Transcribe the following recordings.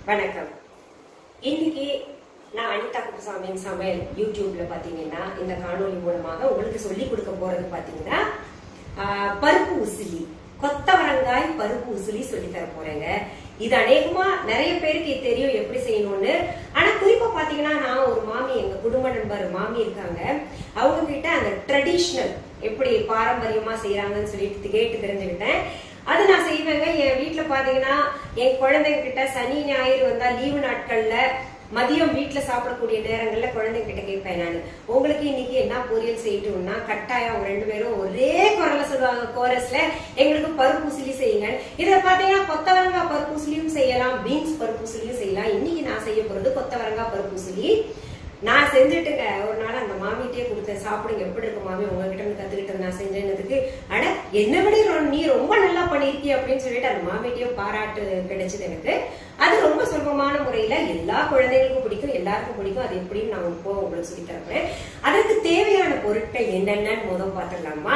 வணக்கம் இன்னைக்கு நான் அனிதா குப்புசாமியின் சமையல் யூடியூப்ல பாத்தீங்கன்னா இந்த காணொளி மூலமாக உங்களுக்கு சொல்லி கொடுக்க போறது பாத்தீங்கன்னா ஆஹ், பருப்பு உசிலி கொத்தவரங்காய் பருப்பு உசிலி சொல்லி தர போறேங்க இது அநேகமா நிறைய பேருக்கு இது தெரியும் எப்படி செய்யணும்னு ஆனா குறிப்பா பாத்தீங்கன்னா நான் ஒரு மாமி எங்க குடும்ப நண்பர் மாமி இருக்காங்க அவங்க கிட்ட அந்த ட்ரெடிஷ்னல் எப்படி பாரம்பரியமா செய்யறாங்கன்னு சொல்லிட்டு கேட்டு தெரிஞ்சுக்கிட்டேன் அது நான் செய்வேங்க என் வீட்ல பாத்தீங்கன்னா என் குழந்தைங்க கிட்ட சனி ஞாயிறு வந்தா லீவு நாட்கள்ல மதியம் வீட்ல சாப்பிடக்கூடிய நேரங்கள்ல குழந்தைங்க கிட்ட கேட்பேன் நான் உங்களுக்கு இன்னைக்கு என்ன பொரியல் செய்யட்டும்னா கட்டாயம் அவங்க ரெண்டு பேரும் ஒரே குரல்ல சொல்லுவாங்க கோரஸ்ல எங்களுக்கு பருப்பூசிலி செய்யுங்க இத பாத்தீங்கன்னா கொத்தவரங்காய் பருப்பூசிலியும் செய்யலாம் பீன்ஸ் பருப்பூசிலியும் செய்யலாம் இன்னைக்கு நான் செய்ய போறது கொத்தவரங்காய் பருப்பூசிலி நான் செஞ்சுட்டுங்க ஒரு நாள் அந்த மாமிகிட்டே கொடுத்தேன் சாப்பிடுங்க எப்படி இருக்கு மாமி உங்ககிட்ட இருந்து கத்துக்கிட்டது நான் செஞ்சேன்னதுக்கு அட என்ன விட ரொ- நீ ரொம்ப நல்லா பண்ணிருக்கீ அப்படின்னு சொல்லிட்டு அந்த மாமிகிட்டயும் பாராட்டு கிடைச்சது எனக்கு அது ரொம்ப சுலபமான முறையில எல்லா குழந்தைகளுக்கும் பிடிக்கும் எல்லாருக்கும் பிடிக்கும் அது எப்படின்னு நான் இப்போ உங்களுக்கு சொல்லி தரப்பேன் அதற்கு தேவையான பொருட்கள் என்னென்னன்னு முதல் பார்த்துடலாமா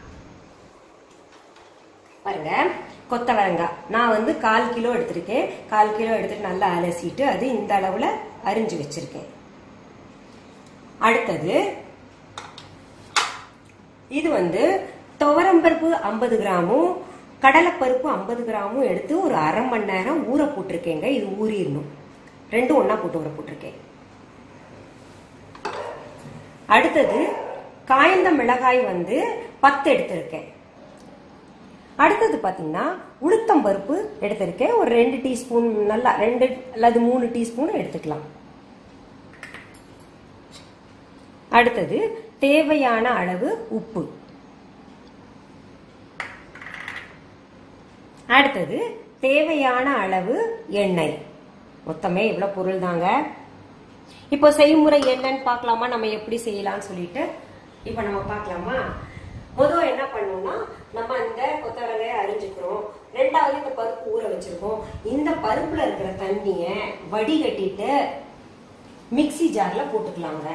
பாருங்க கொத்தவரங்காய் நான் வந்து கால் கிலோ எடுத்திருக்கேன் கால் கிலோ எடுத்துட்டு நல்லா அலசிட்டு அது இந்த அளவுல அரிஞ்சு வச்சிருக்கேன் அடுத்தது இது வந்து துவரம்பருப்பு ஐம்பது கிராமும் கடலைப்பருப்பு ஐம்பது கிராமும் எடுத்து ஒரு அரை மணி நேரம் ஊற போட்டிருக்கேங்க இது ஊறிடணும் ரெண்டும் ஒண்ணா போட்டு ஊற போட்டிருக்கேன் அடுத்தது காய்ந்த மிளகாய் வந்து பத்து எடுத்திருக்கேன் அடுத்தது பாத்தீங்கன்னா உளுத்தம் பருப்பு எடுத்திருக்கேன் ஒரு ரெண்டு டீஸ்பூன் நல்லா ரெண்டு அல்லது மூணு டீஸ்பூன் எடுத்துக்கலாம் அடுத்தது தேவையான அளவு உப்பு அடுத்தது தேவையான அளவு எண்ணெய் மொத்தமே இவ்வளவு பொருள் தாங்க இப்போ செய்முறை என்னன்னு பார்க்கலாமா நம்ம எப்படி செய்யலாம்னு சொல்லிட்டு இப்போ நம்ம பார்க்கலாமா முதல் என்ன பண்ணோம்னா நம்ம இந்த கொத்தவரங்காயை அரிஞ்சுக்கிறோம் ரெண்டாவது இந்த பருப்பு ஊற வச்சிருக்கோம் இந்த பருப்புல இருக்கிற தண்ணிய வடிகட்டிட்டு மிக்ஸி ஜார்ல போட்டுக்கலாங்க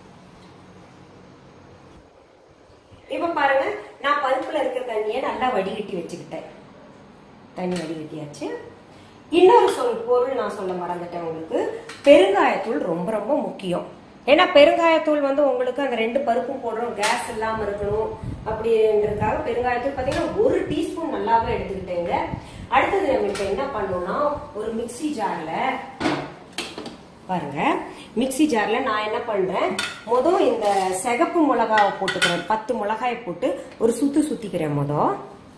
இப்ப பாருங்க நான் பருப்புல இருக்கிற தண்ணியை நல்லா வடிகட்டி வச்சுக்கிட்டேன் தண்ணி வடிகட்டியாச்சு இன்னொரு சொல் பொருள் நான் சொல்ல மறந்துட்டேன் உங்களுக்கு பெருங்காயத்தூள் ரொம்ப ரொம்ப முக்கியம் ஏன்னா பெருங்காயத்தூள் வந்து உங்களுக்கு அந்த ரெண்டு பருப்பும் போடுறோம் கேஸ் இல்லாம இருக்கணும் அப்படின்றதுக்காக பெருங்காயத்தூள் பாத்தீங்கன்னா ஒரு டீஸ்பூன் நல்லாவே எடுத்துக்கிட்டேங்க அடுத்தது நம்ம இப்ப என்ன பண்ணோம்னா ஒரு மிக்ஸி ஜார்ல பாருங்க மிக்ஸி ஜார்ல நான் என்ன பண்றேன் மொதல் இந்த சிகப்பு மிளகாவை போட்டுக்கிறேன் பத்து மிளகாயை போட்டு ஒரு சுத்து சுத்திக்கிறேன் மொதல்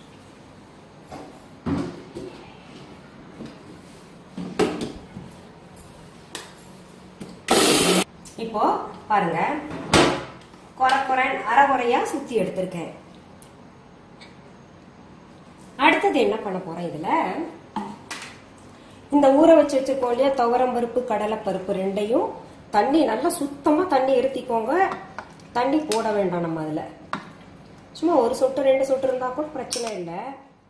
இப்போ பாருங்க கொர கொரன் அரை குறையா சுத்தி எடுத்திருக்கேன் அடுத்தது என்ன பண்ண போறேன் இதுல இந்த ஊற வச்சு வச்சிருக்கோம் இல்லையா துவரம் பருப்பு கடலை பருப்பு ரெண்டையும் தண்ணி நல்லா சுத்தமா தண்ணி இருத்திக்கோங்க தண்ணி போட வேண்டாம் நம்ம அதுல சும்மா ஒரு சொட்டு ரெண்டு சொட்டு இருந்தா கூட பிரச்சனை இல்லை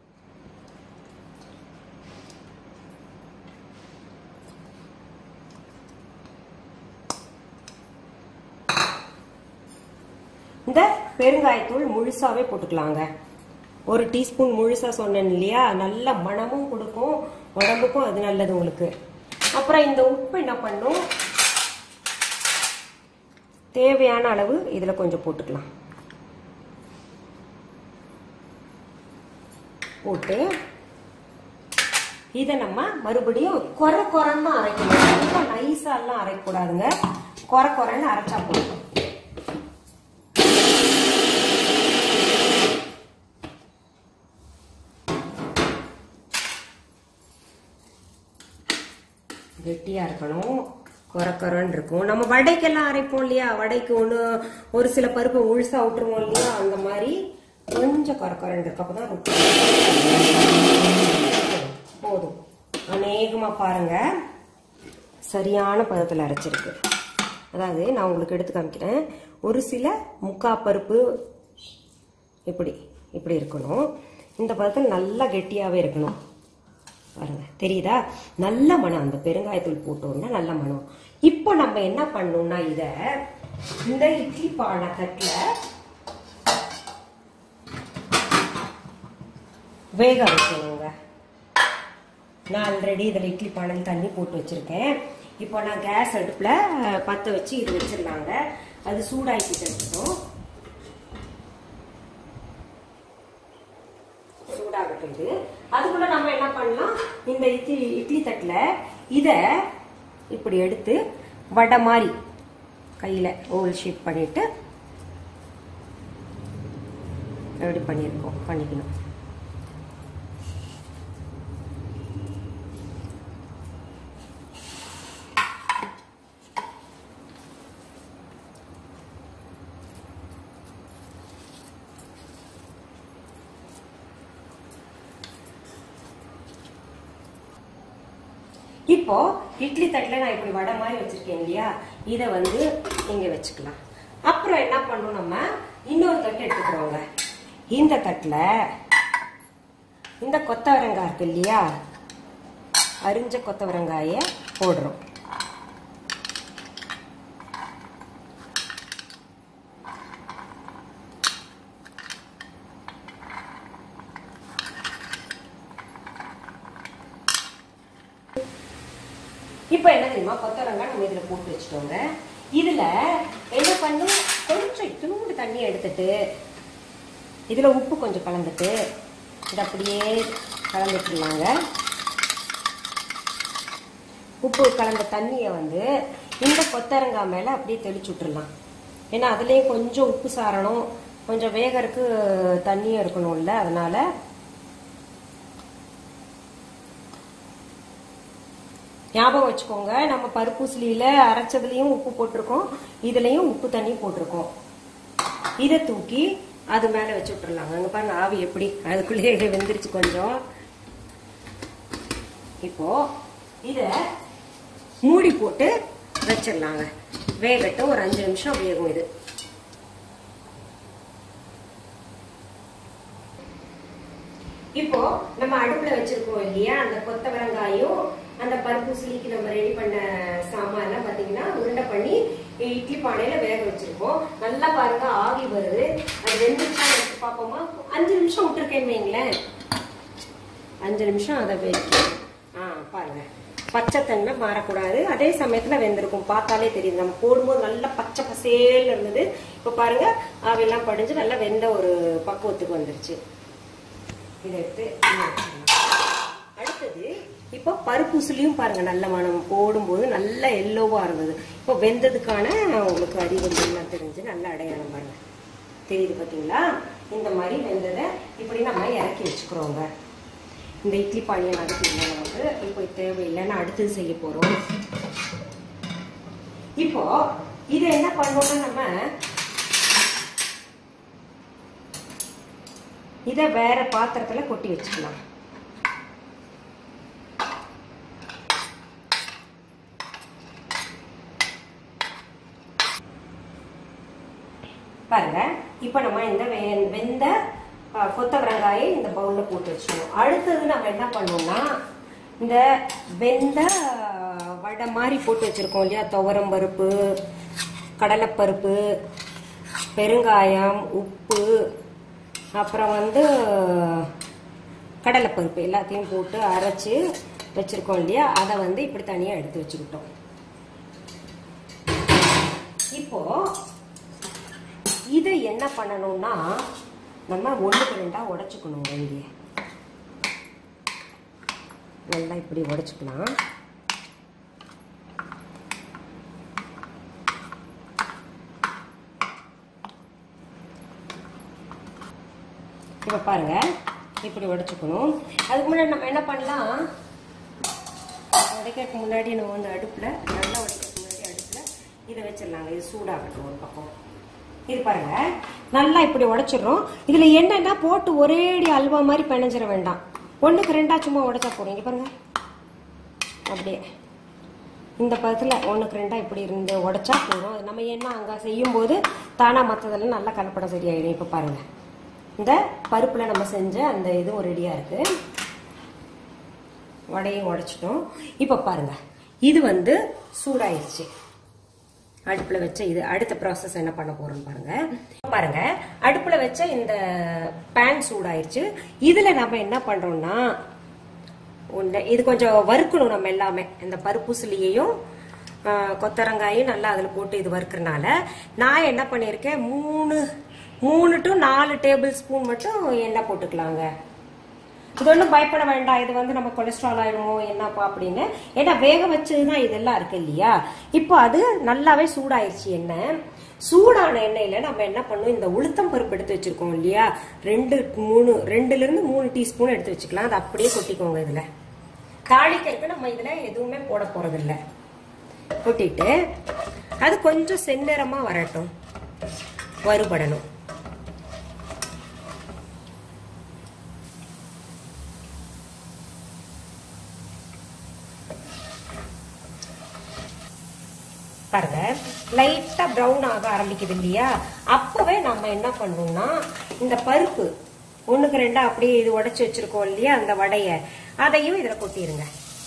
இந்த பெருங்காயத்தூள் முழுசாவே போட்டுக்கலாங்க ஒரு டீஸ்பூன் முழுசா சொன்னேன் இல்லையா நல்ல மணமும் கொடுக்கும் உடம்புக்கும் அது நல்லது உங்களுக்கு அப்புறம் இந்த உப்பு என்ன பண்ணும் தேவையான அளவு இதுல கொஞ்சம் போட்டுக்கலாம் போட்டு இதை நம்ம மறுபடியும் குறை குறைன்னு அரைக்கணும் ரொம்ப நைஸா எல்லாம் அரைக்கக்கூடாதுங்க குறை குறைன்னு அரைச்சா போதும் கெட்டியா இருக்கணும் குறை குறைன்னு இருக்கும் நம்ம வடைக்கெல்லாம் அரைப்போம் இல்லையா வடைக்கு ஒண்ணு ஒரு சில பருப்பை முழுசா விட்டுருவோம் இல்லையா அந்த மாதிரி கொஞ்சம் குறை குறைன்னு இருக்கு அப்பதான் ரொம்ப போதும் அநேகமா பாருங்க சரியான பதத்துல அரைச்சிருக்கு அதாவது நான் உங்களுக்கு எடுத்து காமிக்கிறேன் ஒரு சில முக்கா பருப்பு இப்படி இப்படி இருக்கணும் இந்த பதத்தில் நல்லா கெட்டியாவே இருக்கணும் பாருங்க தெரியுதா நல்ல மனம் அந்த பெருங்காயத்தூள் போட்டோம்னா நல்ல மனம் இப்போ நம்ம என்ன பண்ணோம்னா இத இந்த இட்லி பானை தட்டுல வேக வைக்கணுங்க நான் ஆல்ரெடி இதில் இட்லி பானையில் தண்ணி போட்டு வச்சிருக்கேன் இப்போ நான் கேஸ் அடுப்பில் பற்ற வச்சு இது வச்சிடலாங்க அது சூடாக்கிட்டு இருக்கட்டும் சூடாகட்டும் இது அதுக்குள்ள நம்ம என்ன பண்ணலாம் இந்த இட்லி இட்லி தட்டில் இதை இப்படி எடுத்து வடை மாதிரி கையில் ஓவல் ஷேப் பண்ணிட்டு எப்படி பண்ணியிருக்கோம் பண்ணிக்கணும் இப்போ இட்லி தட்டில் நான் இப்படி வடை மாதிரி வச்சிருக்கேன் இல்லையா இதை வந்து இங்க வச்சுக்கலாம் அப்புறம் என்ன பண்ணணும் நம்ம இன்னொரு தட்டு எடுத்துக்கிறோங்க இந்த தட்டுல இந்த கொத்தவரங்காய் இருக்கு இல்லையா அரிஞ்ச கொத்தவரங்காய போடுறோம் இப்போ என்ன தெரியுமா கொத்தவரங்காய் நம்ம இதில் போட்டு வச்சுட்டோங்க இதில் என்ன பண்ணும் கொஞ்சம் இத்தினூண்டு தண்ணி எடுத்துட்டு இதில் உப்பு கொஞ்சம் கலந்துட்டு இதை அப்படியே கலந்துட்டுலாங்க உப்பு கலந்த தண்ணியை வந்து இந்த கொத்தரங்காய் மேலே அப்படியே தெளிச்சு விட்டுறலாம் ஏன்னா அதுலேயும் கொஞ்சம் உப்பு சாரணும் கொஞ்சம் வேகறதுக்கு தண்ணியும் இருக்கணும்ல அதனால ஞாபகம் வச்சுக்கோங்க நம்ம பருப்பூசலியில அரைச்சதுலயும் உப்பு போட்டிருக்கோம் இதுலயும் உப்பு தண்ணி போட்டிருக்கோம் இதை தூக்கி அது மேல வச்சு விட்டுறலாங்க அங்க பாருங்க ஆவி எப்படி அதுக்குள்ளேயே வெந்துருச்சு கொஞ்சம் இப்போ இத மூடி போட்டு வச்சிடலாங்க வேகட்டும் ஒரு அஞ்சு நிமிஷம் வேகும் இது இப்போ நம்ம அடுப்புல வச்சிருக்கோம் இல்லையா அந்த கொத்தவரங்காயும் அந்த பருப்பு சிலிக்கு நம்ம ரெடி பண்ண சாமான் பாத்தீங்கன்னா உருண்டை பண்ணி இட்லி பானையில வேக வச்சிருக்கோம் நல்லா பாருங்க ஆவி வருது அது வெந்துச்சா வச்சு பார்ப்போமா அஞ்சு நிமிஷம் விட்டுருக்கேன் வைங்களேன் அஞ்சு நிமிஷம் அதை வைக்க ஆ பாருங்க பச்சைத்தன்மை மாறக்கூடாது அதே சமயத்துல வெந்திருக்கும் பார்த்தாலே தெரியுது நம்ம போடும்போது நல்லா பச்சை பசேல் இருந்தது இப்போ பாருங்க ஆவியெல்லாம் படிஞ்சு நல்லா வெந்த ஒரு பக்குவத்துக்கு வந்துருச்சு இதை எடுத்து இங்க வச்சிடலாம். அடுத்தது இப்போ பருப்புசுலியும் பாருங்க நல்ல மனம் போடும்போது நல்ல எல்லோவா இருந்தது இப்போ வெந்ததுக்கான உங்களுக்கு அறிகுறிகள்லாம் தெரிஞ்சு நல்ல அடையாளம் பாருங்க தெரியுது பார்த்தீங்களா இந்த மாதிரி வெந்ததை இப்படி நம்ம இறக்கி வச்சுக்கிறோங்க இந்த இட்லி பானியை நறுக்கி இல்லை நமக்கு இப்போ தேவையில்லைன்னு அடுத்தது செய்ய போறோம் இப்போ இதை என்ன பண்ணோம்னா நம்ம இதை வேற பாத்திரத்துல கொட்டி வச்சுக்கலாம் பாருங்க இப்போ நம்ம இந்த வெ- வெந்த அஹ், கொத்தவரங்காயை இந்த பவுல்ல போட்டு வச்சுக்கணும் அடுத்தது நம்ம என்ன பண்ணோம்னா இந்த வெந்த அஹ், வடை மாதிரி போட்டு வச்சிருக்கோம் இல்லையா துவரம் பருப்பு கடலைப்பருப்பு பெருங்காயம் உப்பு அப்புறம் வந்து கடலைப்பருப்பு எல்லாத்தையும் போட்டு அரைச்சு வச்சிருக்கோம் இல்லையா அதை வந்து இப்படி தனியா எடுத்து வச்சுக்கிட்டோம் இப்போ இதை என்ன பண்ணணும்னா நம்ம ஒண்ணுக்கு ரெண்டா உடைச்சுக்கணும் இங்கே நல்லா இப்படி உடைச்சுக்கலாம் இப்போ பாருங்க இப்படி உடைச்சுக்கணும் அதுக்கு முன்னாடி நம்ம என்ன பண்ணலாம் உடைக்கிறதுக்கு முன்னாடி நம்ம வந்து அடுப்புல நல்லா உடைக்கிறதுக்கு முன்னாடி அடுப்புல இதை வச்சிடலாங்க இது சூடாகட்டும் ஒரு பக்கம் இது பாருங்க நல்லா இப்படி உடைச்சிடுறோம் இதுல என்னன்னா போட்டு ஒரேடி அல்வா மாதிரி பிணைஞ்சிட வேண்டாம் ஒண்ணுக்கு ரெண்டா சும்மா உடைச்சா போடும் இங்க பாருங்க அப்படியே இந்த பதத்தில் ஒன்றுக்கு ரெண்டா இப்படி இருந்து உடைச்சா போதும் அது நம்ம என்ன அங்கே செய்யும்போது தானா மற்றதெல்லாம் நல்லா கலப்படம் சரியாயிடும் இப்போ பாருங்க இந்த பருப்பில் நம்ம செஞ்ச அந்த இதுவும் ரெடியாக இருக்கு வடையும் உடைச்சிட்டோம் இப்போ பாருங்க இது வந்து சூடாயிருச்சு அடுப்புல வச்ச இது அடுத்த ப்ராசஸ் என்ன பண்ண போறோம்னு பாருங்க பாருங்க அடுப்புல வச்ச இந்த பேன் சூடாயிருச்சு இதுல நம்ம என்ன பண்றோம்னா உண்டை இது கொஞ்சம் வறுக்கணும் நம்ம எல்லாமே இந்த பருப்புசிலியையும் கொத்தரங்காயும் நல்லா அதில் போட்டு இது வறுக்கிறனால நான் என்ன பண்ணியிருக்கேன் மூணு மூணு டு நாலு டேபிள் ஸ்பூன் மட்டும் எண்ணெய் போட்டுக்கலாங்க இது ஒன்றும் பயப்பட வேண்டாம் இது வந்து நம்ம கொலஸ்ட்ரால் ஆயிடுமோ என்னப்பா அப்படின்னு ஏன்னா வேக வச்சதுதான் இதெல்லாம் இருக்கு இல்லையா இப்போ அது நல்லாவே சூடாயிருச்சு எண்ணெய் சூடான எண்ணெயில நம்ம என்ன பண்ணோம் இந்த உளுத்தம் பருப்பு எடுத்து வச்சிருக்கோம் இல்லையா ரெண்டு மூணு ரெண்டுல இருந்து மூணு டீஸ்பூன் எடுத்து வச்சுக்கலாம் அது அப்படியே கொட்டிக்கோங்க இதுல தாளிக்கிறதுக்கு நம்ம இதுல எதுவுமே போட போறது இல்ல கொட்டிட்டு அது கொஞ்சம் செந்நிறமா வரட்டும் வறுபடணும் பாருங்க லைட்டா ப்ரௌன் ஆக ஆரம்பிக்குது இல்லையா அப்பவே நம்ம என்ன பண்ணணும்னா இந்த பருப்பு ஒண்ணுக்கு ரெண்டா அப்படியே இது உடைச்சு வச்சிருக்கோம் இல்லையா அந்த வடைய அதையும் இதுல கொட்டிருங்க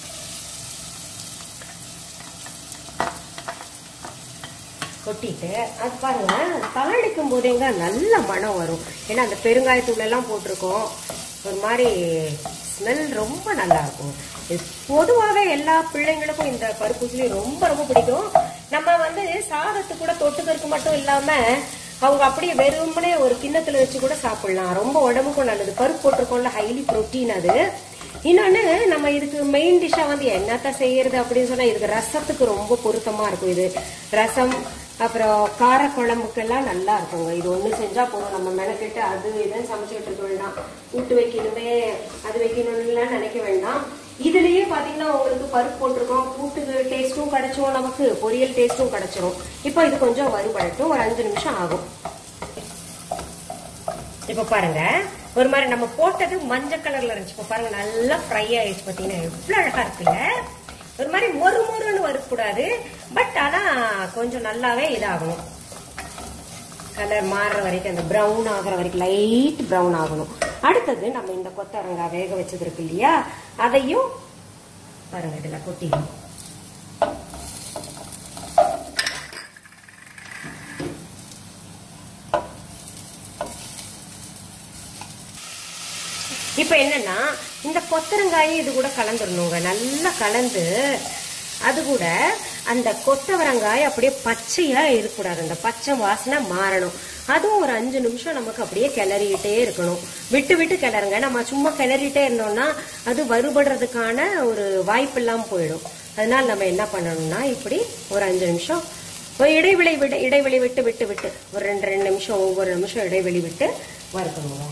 கொட்டிட்டு அது பாருங்க தாளிக்கும் போதேங்க நல்ல மனம் வரும் ஏன்னா அந்த பெருங்காயத்தூள் எல்லாம் போட்டிருக்கோம் ஒரு மாதிரி ஸ்மெல் ரொம்ப நல்லா இருக்கும் இது பொதுவாகவே எல்லா பிள்ளைங்களுக்கும் இந்த பருப்புசிலி ரொம்ப ரொம்ப பிடிக்கும் நம்ம வந்து சாதத்து கூட தொட்டுக்கருக்கு மட்டும் இல்லாம அவங்க அப்படியே வெறுமனே ஒரு கிண்ணத்துல வச்சு கூட சாப்பிடலாம் ரொம்ப உடம்புக்கும் நல்லது பருப்பு போட்டிருக்கோம்ல ஹைலி புரோட்டீன் அது இன்னொன்னு நம்ம இதுக்கு மெயின் டிஷ்ஷா வந்து என்னத்த செய்யறது அப்படின்னு சொன்னா இதுக்கு ரசத்துக்கு ரொம்ப பொருத்தமா இருக்கும் இது ரசம் அப்புறம் கார குழம்புக்கெல்லாம் நல்லா இருக்குங்க இது ஒண்ணு செஞ்சா போதும் நம்ம மெனக்கெட்டு அது இதுன்னு சமைச்சுக்கிட்டு இருக்க வேண்டாம் கூட்டு வைக்கணுமே அது வைக்கணும்லாம் நினைக்க வேண்டாம் இதுலயே பாத்தீங்கன்னா உங்களுக்கு பருப்பு போட்டிருக்கோம் கூட்டுக்கு டேஸ்ட்டும் கிடைச்சிரும் நமக்கு பொரியல் டேஸ்ட்டும் கிடைச்சிரும் இப்போ இது கொஞ்சம் வறுபடட்டும் ஒரு அஞ்சு நிமிஷம் ஆகும் இப்ப பாருங்க ஒரு மாதிரி நம்ம போட்டது மஞ்சள் கலர்ல இருந்துச்சு இப்ப பாருங்க நல்லா ஃப்ரை ஆயிடுச்சு பாத்தீங்கன்னா எவ்வளவு அழகா இருக்குல்ல ஒரு மாதிரி மொறு மொறுன்னு வரக்கூடாது பட் ஆனா கொஞ்சம் நல்லாவே இதாகணும் கலர் மாறுற வரைக்கும் அந்த ப்ரௌன் ஆகுற வரைக்கும் லைட் ப்ரௌன் ஆகணும் அடுத்தது நம்ம இந்த கொத்தரங்காய் வேக வச்சது இருக்கு இல்லையா அதையும் பாருங்க இதுல கொட்டிக்கணும் இப்ப என்னன்னா இந்த கொத்தரங்காயும் இது கூட கலந்துடணுங்க நல்லா கலந்து அது கூட அந்த கொத்தவரங்காய் அப்படியே பச்சையா இருக்கக்கூடாது அந்த பச்சை வாசனை மாறணும் அதுவும் ஒரு அஞ்சு நிமிஷம் நமக்கு அப்படியே கிளறிக்கிட்டே இருக்கணும் விட்டு விட்டு கிளறுங்க நம்ம சும்மா கிளறிட்டே இருந்தோம்னா அது வறுபடுறதுக்கான ஒரு வாய்ப்பு இல்லாம போயிடும் அதனால நம்ம என்ன பண்ணணும்னா இப்படி ஒரு அஞ்சு நிமிஷம் ஒரு இடைவெளி விட்டு இடைவெளி விட்டு விட்டு விட்டு ஒரு ரெண்டு ரெண்டு நிமிஷம் ஒவ்வொரு நிமிஷம் இடைவெளி விட்டு வறுக்கணுங்க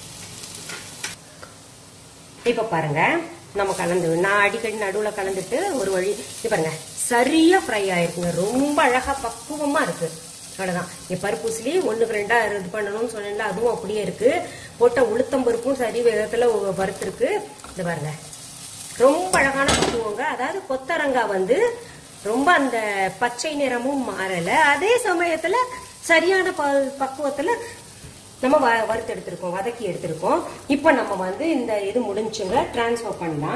இப்ப பாருங்க நம்ம கலந்து நான் அடிக்கடி நடுவுல கலந்துட்டு ஒரு வழி இது பாருங்க சரியா ஃப்ரை ஆயிருக்குங்க ரொம்ப அழகா பக்குவமா இருக்கு அவ்வளவுதான் இங்க பருப்பூசிலி ஒண்ணுக்கு ரெண்டா இது பண்ணணும்னு சொன்னேன்ல அதுவும் அப்படியே இருக்கு போட்ட உளுத்தம் பருப்பும் சரி விதத்துல வறுத்துருக்கு இது பாருங்க ரொம்ப அழகான பக்குவங்க அதாவது கொத்தரங்காய் வந்து ரொம்ப அந்த பச்சை நிறமும் மாறல அதே சமயத்துல சரியான ப- பக்குவத்துல நம்ம வ- வறுத்து எடுத்திருக்கோம் வதக்கி எடுத்திருக்கோம் இப்போ நம்ம வந்து இந்த இது முடிஞ்சுங்க டிரான்ஸ்ஃபர் பண்ணலாம்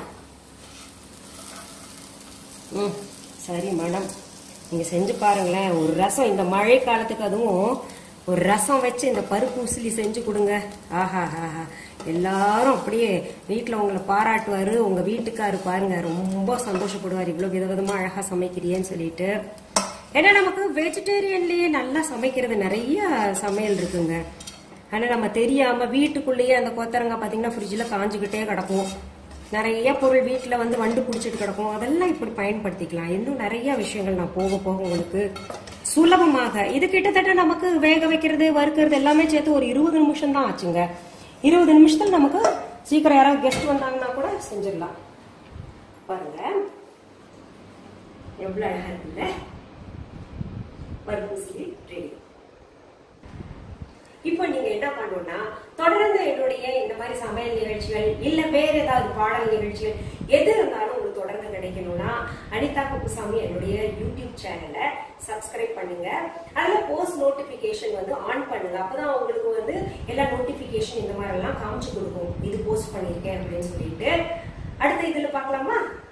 ம் சரி மேடம் நீங்க செஞ்சு பாருங்களேன் ஒரு ரசம் இந்த மழை காலத்துக்கு அதுவும் ஒரு ரசம் வச்சு இந்த பருப்பு உசிலி செஞ்சு கொடுங்க ஆஹா ஆஹா எல்லாரும் அப்படியே வீட்டில் உங்களை பாராட்டுவாரு உங்க வீட்டுக்காரு பாருங்க ரொம்ப சந்தோஷப்படுவார் இவ்வளோ விதவிதமா அழகா சமைக்கிறியேன்னு சொல்லிட்டு ஏன்னா நமக்கு வெஜிடேரியன்லயே நல்லா சமைக்கிறது நிறைய சமையல் இருக்குங்க ஆனா நம்ம தெரியாம வீட்டுக்குள்ளேயே அந்த கொத்தரங்காய் பாத்தீங்கன்னா ஃப்ரிட்ஜில் காஞ்சுக்கிட்டே கிடக்கும் நிறைய பொருள் வீட்டில் வந்து வண்டு பிடிச்சிட்டு கிடக்கும் அதெல்லாம் இப்படி பயன்படுத்திக்கலாம் இன்னும் நிறைய விஷயங்கள் நான் போக போக உங்களுக்கு சுலபமாக இது கிட்டத்தட்ட நமக்கு வேக வைக்கிறது வறுக்கிறது எல்லாமே சேர்த்து ஒரு இருபது நிமிஷம் தான் ஆச்சுங்க இருபது நிமிஷத்துல நமக்கு சீக்கிரம் யாராவது கெஸ்ட் வந்தாங்கன்னா கூட செஞ்சிடலாம் பாருங்க எவ்வளவு அழகா இருக்குல்ல பருப்பு சீரி ரெடி இப்போ நீங்க என்ன பண்ணணும்னா தொடர்ந்து என்னுடைய இந்த மாதிரி சமையல் நிகழ்ச்சிகள் இல்ல வேற ஏதாவது பாடல் நிகழ்ச்சிகள் எது இருந்தாலும் உங்களுக்கு தொடர்ந்து கிடைக்கணும்னா அனிதா குப்புசாமி என்னுடைய யூடியூப் சேனலை சப்ஸ்கிரைப் பண்ணுங்க அதுல போஸ்ட் நோட்டிபிகேஷன் வந்து ஆன் பண்ணுங்க அப்பதான் உங்களுக்கு வந்து எல்லா நோட்டிபிகேஷன் இந்த மாதிரி எல்லாம் காமிச்சு கொடுக்கும் இது போஸ்ட் பண்ணிருக்கேன் அப்படின்னு சொல்லிட்டு அடுத்த இதுல பார்க்கலாமா